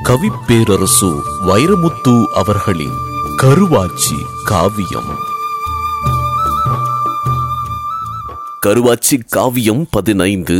கவிப்பேரரசு வைரமுத்து அவர்களின் கருவாச்சி காவியம் கருவாச்சி காவியம் பதினைந்து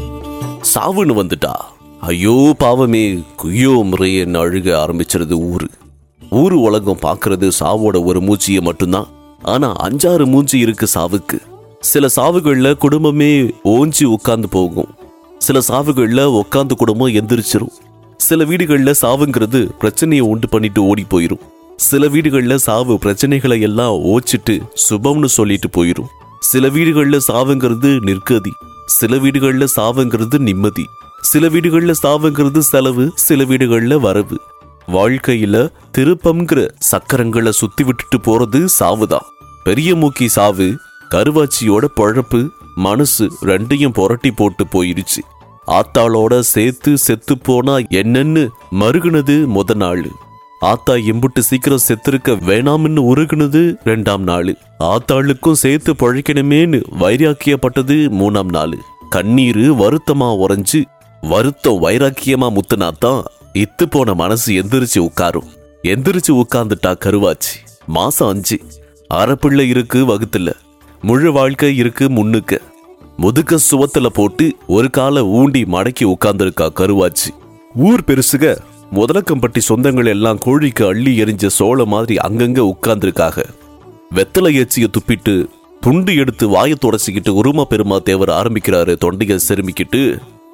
சாவுன்னு வந்துட்டா ஐயோ பாவமே குய்யோ முறையன்னு அழுக ஆரம்பிச்சிருது ஊரு ஊரு உலகம் பார்க்கறது சாவோட ஒரு மூச்சியை மட்டும்தான் ஆனா அஞ்சாறு மூஞ்சி இருக்கு சாவுக்கு சில சாவுகள்ல குடும்பமே ஓஞ்சி உட்கார்ந்து போகும் சில சாவுகள்ல உட்கார்ந்து குடும்பம் எந்திரிச்சிரும் சில வீடுகள்ல சாவுங்கிறது பிரச்சனையை உண்டு பண்ணிட்டு ஓடி போயிரும் சில வீடுகள்ல சாவு பிரச்சனைகளை எல்லாம் ஓச்சிட்டு சுபம்னு சொல்லிட்டு போயிரும் சில வீடுகள்ல சாவுங்கிறது நிற்கதி சில வீடுகள்ல சாவுங்கிறது நிம்மதி சில வீடுகள்ல சாவுங்கிறது செலவு சில வீடுகள்ல வரவு வாழ்க்கையில திருப்பம்ங்கிற சக்கரங்களை சுத்தி விட்டுட்டு போறது சாவுதான் பெரிய மூக்கி சாவு கருவாச்சியோட பொழப்பு மனசு ரெண்டையும் புரட்டி போட்டு போயிருச்சு ஆத்தாளோட சேர்த்து செத்து போனா என்னன்னு மருகுனது முத நாள் ஆத்தா எம்புட்டு சீக்கிரம் செத்திருக்க வேணாம்னு உருகுனது ரெண்டாம் நாள் ஆத்தாளுக்கும் சேர்த்து பழைக்கணுமேன்னு வைராக்கியப்பட்டது மூணாம் நாள் கண்ணீரு வருத்தமா உறைஞ்சு வருத்தம் வைராக்கியமா முத்துனாதான் இத்து போன மனசு எந்திரிச்சு உட்காரும் எந்திரிச்சு உட்கார்ந்துட்டா கருவாச்சு மாசம் அஞ்சு அறப்பிள்ளை இருக்கு வகுத்துல முழு வாழ்க்கை இருக்கு முன்னுக்கு முதுக சுவத்துல போட்டு ஒரு காலை ஊண்டி மடக்கி உட்கார்ந்திருக்கா கருவாச்சு ஊர் பெருசுக முதலக்கம்பட்டி சொந்தங்கள் எல்லாம் கோழிக்கு அள்ளி எரிஞ்ச சோள மாதிரி அங்கங்க உட்கார்ந்திருக்காக வெத்தலை எச்சிய துப்பிட்டு துண்டு எடுத்து வாயை தொடச்சிக்கிட்டு உருமா பெருமா தேவர் ஆரம்பிக்கிறாரு தொண்டைய செருமிக்கிட்டு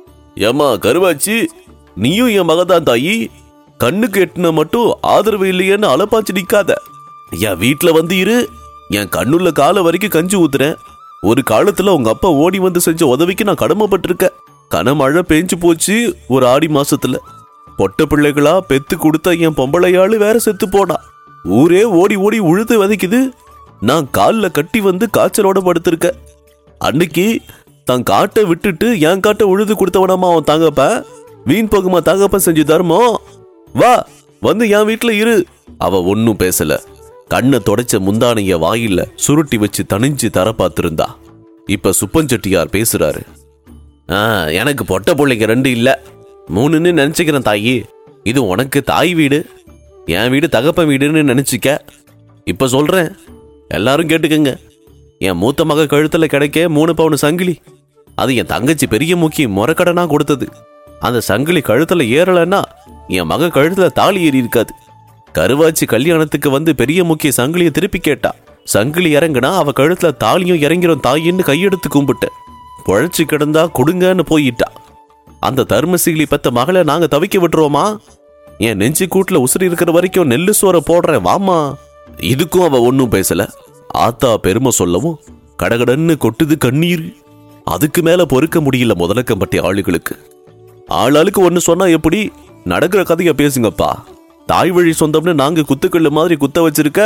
ஏமா கருவாச்சி நீயும் என் மகதான் தாயி கண்ணுக்கு எட்டுன மட்டும் ஆதரவு இல்லையேன்னு அலப்பாச்சு நிக்காத என் வீட்டுல வந்து இரு என் கண்ணுள்ள கால வரைக்கும் கஞ்சி ஊத்துறேன் ஒரு காலத்துல உங்க அப்பா ஓடி வந்து செஞ்ச உதவிக்கு நான் கடமைப்பட்டிருக்கேன் கனமழை பெஞ்சு போச்சு ஒரு ஆடி மாசத்துல பொட்ட பிள்ளைகளா பெத்து கொடுத்த என் பொம்பளையாளு வேற செத்து போனா ஊரே ஓடி ஓடி உழுது வதைக்குது நான் காலில் கட்டி வந்து காய்ச்சலோட படுத்திருக்க அன்னைக்கு தான் காட்டை விட்டுட்டு என் காட்டை உழுது கொடுத்தவனாமா அவன் தாங்கப்ப வீண் போகுமா தாங்கப்ப செஞ்சு தருமோ வா வந்து என் வீட்டுல இரு அவ ஒன்னும் பேசல கண்ணை தொடச்ச முந்தானைய வாயில சுருட்டி வச்சு தணிஞ்சு தர பார்த்திருந்தா இப்ப சுப்பஞ்செட்டியார் பேசுறாரு ஆ எனக்கு பொட்ட பிள்ளைங்க ரெண்டு இல்ல மூணுன்னு நினைச்சுக்கிறேன் தாயி இது உனக்கு தாய் வீடு என் வீடு தகப்பன் வீடுன்னு நினைச்சுக்க இப்ப சொல்றேன் எல்லாரும் கேட்டுக்கங்க என் மூத்த மக கழுத்துல கிடைக்க மூணு பவுன் சங்கிலி அது என் தங்கச்சி பெரிய முக்கி முறக்கடனா கொடுத்தது அந்த சங்கிலி கழுத்துல ஏறலைன்னா என் மக கழுத்துல தாலி ஏறி இருக்காது கருவாச்சி கல்யாணத்துக்கு வந்து பெரிய முக்கிய சங்கிலியை திருப்பி கேட்டா சங்கிலி இறங்குனா அவ கழுத்துல தாலியும் இறங்கிரும் தாயின்னு கையெடுத்து கும்பிட்டேன் பொழைச்சு கிடந்தா கொடுங்கன்னு போயிட்டா அந்த தர்மசீலி பெத்த மகளை நாங்க தவிக்க விட்டுருவோமா என் நெஞ்சு கூட்டுல உசுறு இருக்கிற வரைக்கும் நெல்லு சோற போடுறேன் வாமா இதுக்கும் அவ ஒன்னும் பேசல ஆத்தா பெருமை சொல்லவும் கடகடன்னு கொட்டுது கண்ணீர் அதுக்கு மேல பொறுக்க முடியல முதலக்கம்பட்டி ஆளுகளுக்கு ஆளாளுக்கு ஒன்னு சொன்னா எப்படி நடக்கிற கதைய பேசுங்கப்பா தாய் வழி சொந்தம்னு நாங்க குத்துக்கல்லு மாதிரி குத்த வச்சிருக்க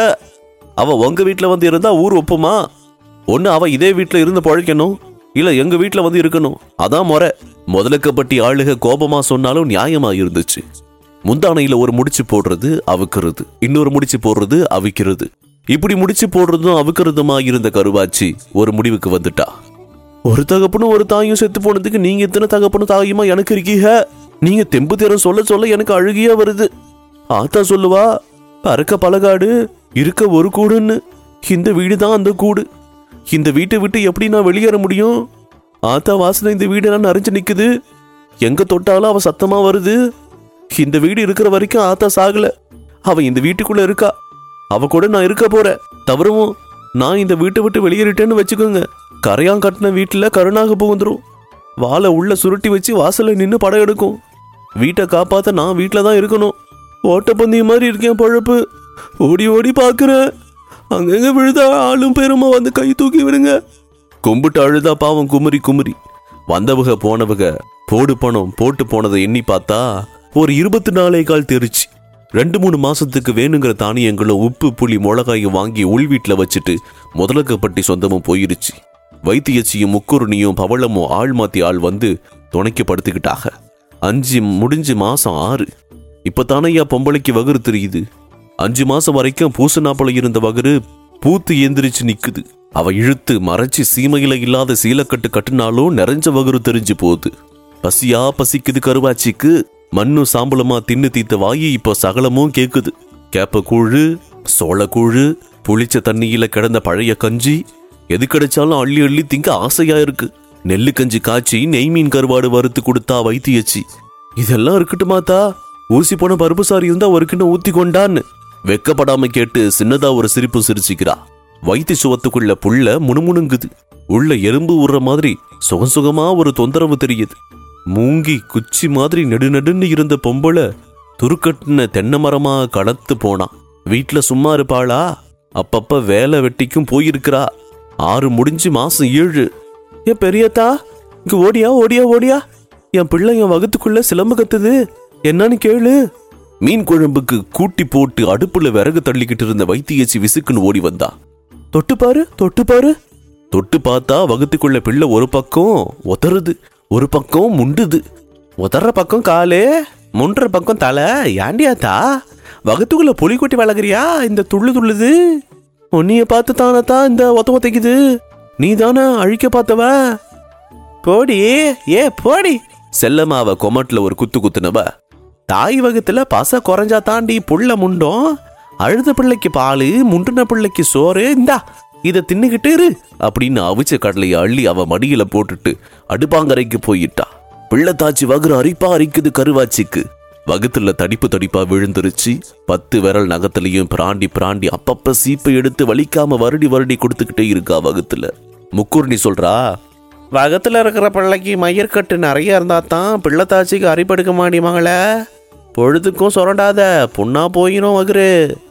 அவ உங்க வீட்ல வந்து இருந்தா ஊர் ஒப்புமா ஒண்ணு அவ இதே வீட்ல இருந்து பழைக்கணும் இல்ல எங்க வீட்ல வந்து இருக்கணும் அதான் முறை முதலக்கப்பட்டி ஆளுக கோபமா சொன்னாலும் நியாயமா இருந்துச்சு முந்தானையில ஒரு முடிச்சு போடுறது அவுக்கிறது இன்னொரு முடிச்சு போடுறது அவிக்கிறது இப்படி முடிச்சு போடுறதும் அவுக்கிறதுமா இருந்த கருவாச்சி ஒரு முடிவுக்கு வந்துட்டா ஒரு தகப்பனும் ஒரு தாயும் செத்து போனதுக்கு நீங்க எத்தனை தகப்பனும் தாயுமா எனக்கு இருக்கீங்க நீங்க தெம்பு தேரம் சொல்ல சொல்ல எனக்கு அழுகியா வருது ஆத்தா சொல்லுவா பறக்க பலகாடு இருக்க ஒரு கூடுன்னு இந்த வீடு தான் அந்த கூடு இந்த வீட்டை விட்டு எப்படி நான் வெளியேற முடியும் ஆத்தா வாசனை இந்த வீடெல்லாம் நிறைஞ்சு நிக்குது எங்க தொட்டாலும் அவ சத்தமா வருது இந்த வீடு இருக்கிற வரைக்கும் ஆத்தா சாகல அவ இந்த வீட்டுக்குள்ள இருக்கா அவ கூட நான் இருக்க போறேன் தவறவும் நான் இந்த வீட்டை விட்டு வெளியேறிட்டேன்னு வச்சுக்கோங்க கரையான் கட்டின வீட்டுல கருணாக புகுந்துரும் வாழை உள்ள சுருட்டி வச்சு வாசல்ல நின்று படம் எடுக்கும் வீட்டை காப்பாத்த நான் வீட்டில் தான் இருக்கணும் ஓட்டப்பந்தயம் மாதிரி இருக்கேன் பழப்பு ஓடி ஓடி பார்க்குறேன் அங்கங்க விழுதா ஆளும் பெருமா வந்து கை தூக்கி விடுங்க கும்பிட்டு அழுதா பாவம் குமுறி குமுறி வந்தவக போனவக போடு பணம் போட்டு போனதை எண்ணி பார்த்தா ஒரு இருபத்தி நாலே கால் தெரிச்சு ரெண்டு மூணு மாசத்துக்கு வேணுங்கிற தானியங்களும் உப்பு புளி மிளகாயும் வாங்கி உள் வீட்டில் வச்சுட்டு முதலக்கப்பட்டி சொந்தமும் போயிருச்சு வைத்தியச்சியும் முக்குருணியும் பவளமும் ஆள் மாத்தி ஆள் வந்து துணைக்கு படுத்துக்கிட்டாக அஞ்சு முடிஞ்சு மாசம் ஆறு இப்ப தானையா பொம்பளைக்கு வகுறு தெரியுது அஞ்சு மாசம் வரைக்கும் பூசனாப்பல இருந்த வகுறு பூத்து எந்திரிச்சு நிக்குது அவ இழுத்து மறைச்சு சீமையில இல்லாத சீலக்கட்டு கட்டுனாலும் நிறைஞ்ச வகுறு தெரிஞ்சு போகுது பசியா பசிக்குது கருவாச்சிக்கு மண்ணு சாம்பலுமா தின்னு தீத்த வாயி இப்போ சகலமும் கேக்குது கேப்பக்கூழு சோளக்கூழு புளிச்ச தண்ணியில கிடந்த பழைய கஞ்சி எது கிடைச்சாலும் அள்ளி அள்ளி திங்க ஆசையா இருக்கு நெல்லு கஞ்சி காய்ச்சி நெய் மீன் கருவாடு வறுத்து கொடுத்தா வைத்தியச்சி இதெல்லாம் இருக்கட்டுமாத்தா ஊசி போன பருப்பு சாரி இருந்தா ஒரு கிண்ணம் ஊத்தி கொண்டான்னு வெக்கப்படாம கேட்டு சின்னதா ஒரு சிரிப்பு சிரிச்சுக்கிறா வைத்தி சுவத்துக்குள்ள புள்ள முணுமுணுங்குது உள்ள எறும்பு உடுற மாதிரி சுகம் சுகமா ஒரு தொந்தரவு தெரியுது மூங்கி குச்சி மாதிரி நெடுநெடுன்னு இருந்த பொம்பளை துருக்கட்டின தென்னை மரமா கடத்து போனா வீட்ல சும்மா இருப்பாளா அப்பப்ப வேலை வெட்டிக்கும் போயிருக்கிறா ஆறு முடிஞ்சு மாசம் ஏழு ஏ பெரியத்தா இங்க ஓடியா ஓடியா ஓடியா என் பிள்ளை என் வகுத்துக்குள்ள சிலம்பு கத்துது என்னன்னு கேளு மீன் குழம்புக்கு கூட்டி போட்டு அடுப்புல விறகு தள்ளிக்கிட்டு இருந்த வைத்தியச்சி விசுக்குன்னு ஓடி வந்தா தொட்டு பாரு தொட்டு பாரு தொட்டு பார்த்தா வகுத்துக்குள்ள பிள்ளை ஒரு பக்கம் உதறுது ஒரு பக்கம் முண்டுது உதற பக்கம் காலு முண்டுற பக்கம் தலை ஏண்டியாத்தா வகுத்துக்குள்ள புலி கொட்டி வளர்க்குறியா இந்த துள்ளு துள்ளுது உன்னைய பார்த்து தானத்தா இந்த ஒத்த ஒத்தைக்குது நீ தானே அழிக்க பார்த்தவ போடி ஏ போடி செல்லம்மாவ கொமட்ல ஒரு குத்து குத்துனவ தாய் வகுத்துல பச குறைஞ்சா தாண்டி புள்ள முண்டோம் அழுத பிள்ளைக்கு பாலு முண்டுன பிள்ளைக்கு சோறு இந்தா இதை தின்னுகிட்டு இரு அப்படின்னு அவிச்ச கடலையை அள்ளி அவ மடியில போட்டுட்டு அடுப்பாங்கரைக்கு போயிட்டா பிள்ளை தாச்சி வகுறு அரிப்பா அரிக்குது கருவாச்சிக்கு வகுத்துல தடிப்பு தடிப்பா விழுந்துருச்சு பத்து விரல் நகத்திலையும் பிராண்டி பிராண்டி அப்பப்ப சீப்பை எடுத்து வலிக்காம வருடி வருடி கொடுத்துக்கிட்டே இருக்கா வகுத்துல முக்குர்ணி சொல்றா வகத்துல இருக்கிற பிள்ளைக்கு மயிர்கட்டு நிறைய இருந்தா தான் பிள்ளை தாச்சிக்கு அரிப்படுக்க மாடி மகளே பொழுதுக்கும் சுரண்டாத புண்ணா போயிரும் வகுரு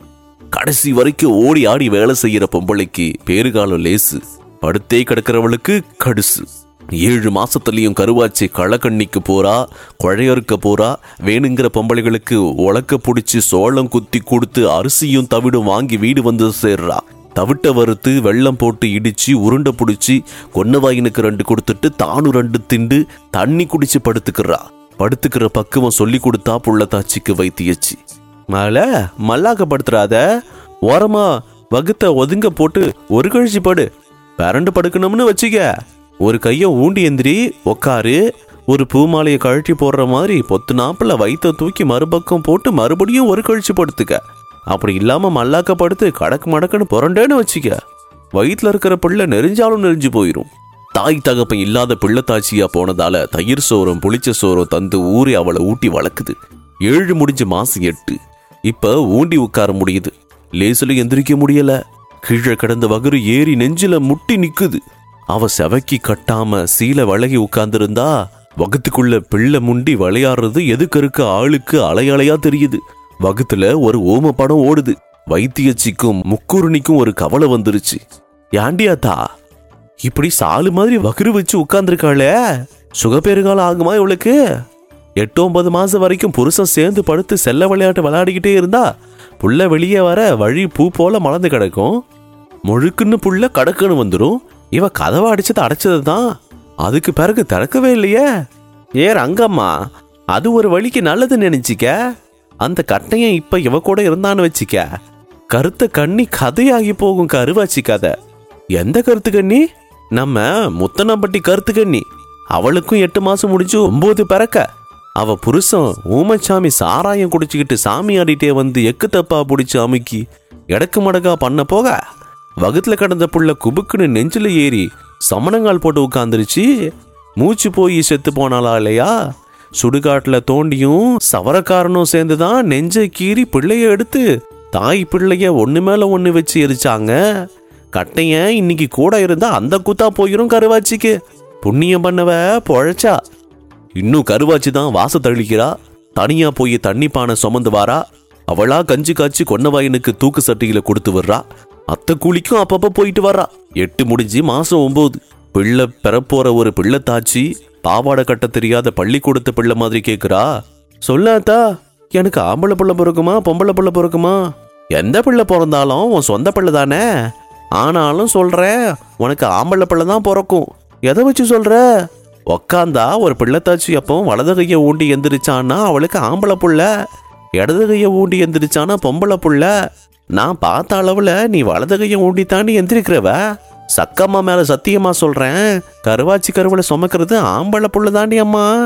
கடைசி வரைக்கும் ஓடி ஆடி வேலை செய்யற பொம்பளைக்கு பேறுகாலம் லேசு படுத்தே கிடக்கிறவளுக்கு கடுசு ஏழு மாசத்துலயும் கருவாச்சி களக்கண்ணிக்கு போறா குழையறுக்க போறா வேணுங்கிற பொம்பளைகளுக்கு உலக்க பிடிச்சி சோளம் குத்தி கொடுத்து அரிசியும் தவிடும் வாங்கி வீடு வந்து சேர்றா தவிட்ட வறுத்து வெள்ளம் போட்டு இடிச்சு உருண்டை பிடிச்சி கொன்னவாயினுக்கு ரெண்டு கொடுத்துட்டு தானும் ரெண்டு திண்டு தண்ணி குடிச்சு படுத்துக்கிறா படுத்துக்கிற பக்குவம் சொல்லி கொடுத்தா புள்ளத்தாச்சிக்கு வைத்தியச்சி மல மல்லாக்கப்படுத்துறாத ஓரமா வகுத்த ஒதுங்க போட்டு ஒரு கழிச்சு படு பரண்டு படுக்கணும்னு வச்சுக்க ஒரு கைய ஊண்டி எந்திரி உக்காரு ஒரு பூமாலையை கழட்டி போடுற மாதிரி பொத்து நாப்பில் வயிற்ற தூக்கி மறுபக்கம் போட்டு மறுபடியும் ஒரு கழிச்சு படுத்துக்க அப்படி இல்லாம மல்லாக்க படுத்து கடக்கு மடக்குன்னு புரண்டேன்னு வச்சுக்க வயிற்றுல இருக்கிற பிள்ளை நெறிஞ்சாலும் நெறிஞ்சு போயிடும் தாய் தகப்பன் இல்லாத பிள்ளைத்தாச்சியா போனதால தயிர் சோறும் புளிச்ச சோறும் தந்து ஊறி அவளை ஊட்டி வளர்க்குது ஏழு முடிஞ்ச மாசம் எட்டு இப்ப ஊண்டி உட்கார முடியுது லேசுல எந்திரிக்க முடியல கீழே கிடந்த வகுறு ஏறி நெஞ்சில முட்டி நிக்குது அவ செவக்கி கட்டாம சீல வழகி உட்கார்ந்திருந்தா வகுத்துக்குள்ள பிள்ளை முண்டி விளையாடுறது எதுக்கு இருக்க ஆளுக்கு அலையலையா தெரியுது வகுத்துல ஒரு ஓம படம் ஓடுது வைத்தியச்சிக்கும் முக்குருணிக்கும் ஒரு கவலை வந்துருச்சு ஏண்டியாத்தா இப்படி சாலு மாதிரி வகுறு வச்சு உட்கார்ந்துருக்காளே சுகப்பேறுகாலம் ஆகுமா இவளுக்கு எட்டு ஒன்பது மாசம் வரைக்கும் புருஷன் சேர்ந்து படுத்து செல்ல விளையாட்டு விளையாடிக்கிட்டே இருந்தா புள்ள வெளியே வர வழி பூ போல மலர்ந்து கிடக்கும் முழுக்குன்னு புள்ள கடக்குன்னு வந்துடும் இவ கதவை அடிச்சது அடைச்சது தான் அதுக்கு பிறகு திறக்கவே இல்லையே ஏ ரங்கம்மா அது ஒரு வழிக்கு நல்லது நினைச்சிக்க அந்த கட்டையன் இப்ப இவ கூட இருந்தான்னு வச்சிக்க கருத்த கண்ணி கதையாகி போகும் கருவாச்சி கதை எந்த கருத்து கண்ணி நம்ம முத்தனம்பட்டி கருத்து கண்ணி அவளுக்கும் எட்டு மாசம் முடிஞ்சு ஒன்பது பிறக்க அவ புருஷன் ஊமச்சாமி சாராயம் குடிச்சுக்கிட்டு சாமி ஆடிட்டே வந்து எக்கு தப்பா பிடிச்சு அமுக்கி எடக்கு மடக்கா பண்ண போக வகுத்துல கடந்த புள்ள குபுக்குன்னு நெஞ்சில ஏறி சமணங்கால் போட்டு உட்காந்துருச்சு மூச்சு போய் செத்து போனாளா இல்லையா சுடுகாட்டுல தோண்டியும் சவரக்காரனும் சேர்ந்துதான் நெஞ்சை கீறி பிள்ளைய எடுத்து தாய் பிள்ளைய ஒண்ணு மேல ஒண்ணு வச்சு எரிச்சாங்க கட்டையன் இன்னைக்கு கூட இருந்தா அந்த குத்தா போயிரும் கருவாச்சிக்கு புண்ணியம் பண்ணவ பொழைச்சா இன்னும் கருவாச்சி தான் வாச தழிக்கிறா தனியா போய் தண்ணி பானை சுமந்து வாரா அவளா கஞ்சி காய்ச்சி கொன்னவாயனுக்கு தூக்கு சட்டியில கொடுத்து வர்றா அத்தை கூலிக்கும் அப்பப்ப போயிட்டு வர்றா எட்டு முடிஞ்சு மாசம் ஒன்பது பிள்ளை பெறப்போற ஒரு பிள்ளை தாச்சி பாவாடை கட்ட தெரியாத பள்ளிக்கூடத்து பிள்ளை மாதிரி கேக்குறா சொல்லாத்தா எனக்கு ஆம்பளை பிள்ளை பிறக்குமா பொம்பளை பிள்ளை பிறக்குமா எந்த பிள்ளை பிறந்தாலும் உன் சொந்த பிள்ளை தானே ஆனாலும் சொல்றேன் உனக்கு ஆம்பளை பிள்ளை தான் பிறக்கும் எதை வச்சு சொல்ற உக்காந்தா ஒரு பிள்ளைத்தாச்சி அப்போ வலது கையை ஊண்டி எந்திரிச்சான்னா அவளுக்கு ஆம்பளை புள்ள இடது கையை ஊண்டி எந்திரிச்சானா பொம்பளை புள்ள நான் பார்த்த அளவுல நீ வலது கையை ஊண்டி தாண்டி எந்திரிக்கிறவ சக்கம்மா மேல சத்தியமா சொல்றேன் கருவாச்சி கருவலை சுமக்கிறது ஆம்பளை புள்ள தாண்டி அம்மா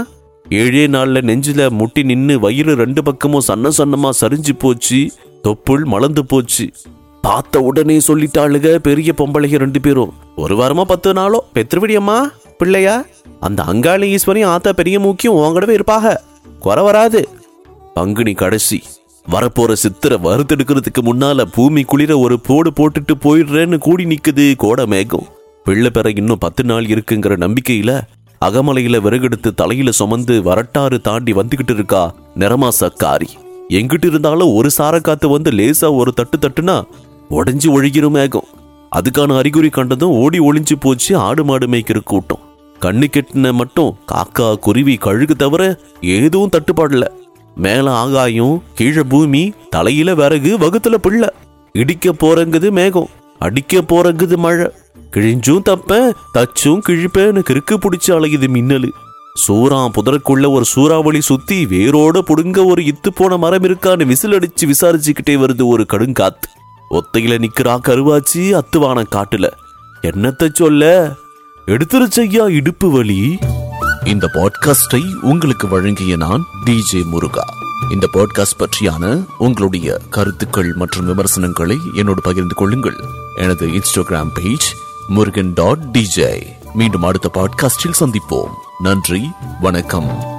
ஏழே நாள்ல நெஞ்சில முட்டி நின்னு வயிறு ரெண்டு பக்கமும் சன்ன சன்னமா சரிஞ்சு போச்சு தொப்புள் மலர்ந்து போச்சு பார்த்த உடனே சொல்லிட்டாளுக பெரிய பொம்பளைங்க ரெண்டு பேரும் ஒரு வாரமா பத்து நாளோ பெத்திருவிடியம்மா பிள்ளையா அந்த அங்காளி ஈஸ்வரி ஆத்தா பெரிய மூக்கியும் உங்கடவே இருப்பாக குறை வராது பங்குனி கடைசி வரப்போற சித்திரை வறுத்தெடுக்கிறதுக்கு முன்னால பூமி குளிர ஒரு போடு போட்டுட்டு போயிடுறேன்னு கூடி நிக்குது கோட மேகம் பிள்ளை பெற இன்னும் பத்து நாள் இருக்குங்கிற நம்பிக்கையில அகமலையில விறகெடுத்து தலையில சுமந்து வரட்டாறு தாண்டி வந்துகிட்டு இருக்கா நிறமா சக்காரி எங்கிட்டு இருந்தாலும் ஒரு சாரக்காத்து வந்து லேசா ஒரு தட்டு தட்டுனா உடைஞ்சு ஒழுகிரும் மேகம் அதுக்கான அறிகுறி கண்டதும் ஓடி ஒளிஞ்சு போச்சு ஆடு மாடு மேய்க்கிற கூட்டம் கண்ணு கெட்டின மட்டும் காக்கா குருவி கழுகு தவிர ஏதும் தட்டுப்பாடல மேல ஆகாயம் கீழே பூமி தலையில விறகு வகுத்துல பிள்ளை இடிக்க போறங்குது மேகம் அடிக்க போறங்குது மழை கிழிஞ்சும் தப்பேன் தச்சும் கிழிப்பேன்னு கிறுக்கு பிடிச்சு அலையுது மின்னலு சூறான் புதருக்குள்ள ஒரு சூறாவளி சுத்தி வேரோட புடுங்க ஒரு இத்து போன மரம் இருக்கான்னு விசில் அடிச்சு விசாரிச்சுக்கிட்டே வருது ஒரு கடுங்காத்து ஒத்தையில நிக்கிறா கருவாச்சி அத்துவான காட்டுல என்னத்த சொல்ல எடுத்துருச்சையா இடுப்பு வலி இந்த பாட்காஸ்டை உங்களுக்கு வழங்கிய நான் டிஜே முருகா இந்த பாட்காஸ்ட் பற்றியான உங்களுடைய கருத்துக்கள் மற்றும் விமர்சனங்களை என்னோடு பகிர்ந்து கொள்ளுங்கள் எனது Instagram page Murugan dot DJ மீண்டும் அடுத்த பாட்காஸ்டில் சந்திப்போம் நன்றி வணக்கம்